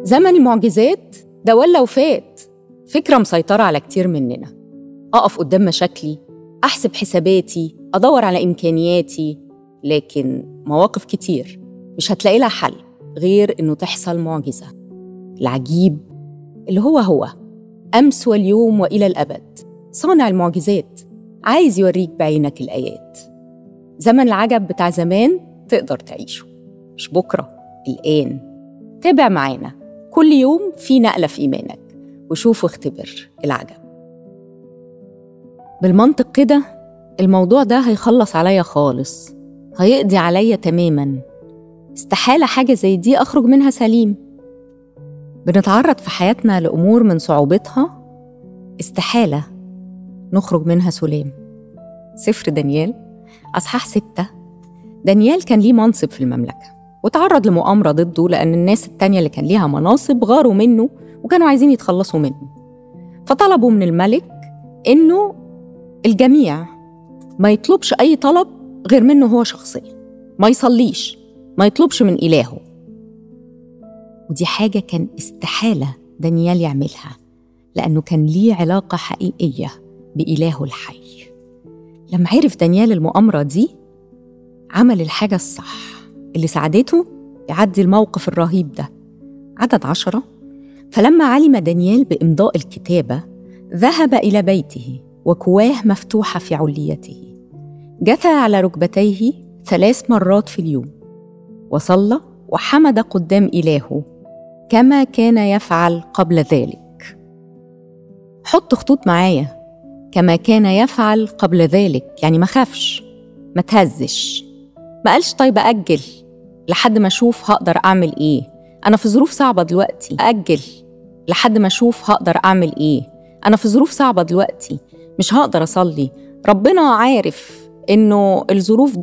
زمن المعجزات ده ولا وفات فكرة مسيطرة على كتير مننا أقف قدام مشاكلي أحسب حساباتي أدور على إمكانياتي لكن مواقف كتير مش هتلاقي لها حل غير إنه تحصل معجزة العجيب اللي هو هو أمس واليوم وإلى الأبد صانع المعجزات عايز يوريك بعينك الآيات زمن العجب بتاع زمان تقدر تعيشه مش بكرة الآن تابع معانا كل يوم في نقلة في إيمانك وشوف واختبر العجب بالمنطق كده الموضوع ده هيخلص عليا خالص هيقضي عليا تماما استحالة حاجة زي دي أخرج منها سليم بنتعرض في حياتنا لأمور من صعوبتها استحالة نخرج منها سلام سفر دانيال أصحاح ستة دانيال كان ليه منصب في المملكة وتعرض لمؤامرة ضده لأن الناس التانية اللي كان ليها مناصب غاروا منه وكانوا عايزين يتخلصوا منه فطلبوا من الملك إنه الجميع ما يطلبش أي طلب غير منه هو شخصيا ما يصليش ما يطلبش من إلهه ودي حاجة كان استحالة دانيال يعملها لأنه كان ليه علاقة حقيقية بإلهه الحي لما عرف دانيال المؤامرة دي عمل الحاجة الصح اللي ساعدته يعدي الموقف الرهيب ده عدد عشرة فلما علم دانيال بإمضاء الكتابة ذهب إلى بيته وكواه مفتوحة في عليته جثى على ركبتيه ثلاث مرات في اليوم وصلى وحمد قدام إلهه كما كان يفعل قبل ذلك حط خطوط معايا كما كان يفعل قبل ذلك يعني ما خافش ما تهزش ما قالش طيب أجل لحد ما أشوف هقدر أعمل إيه أنا في ظروف صعبة دلوقتي أجل لحد ما أشوف هقدر أعمل إيه أنا في ظروف صعبة دلوقتي مش هقدر أصلي ربنا عارف إنه الظروف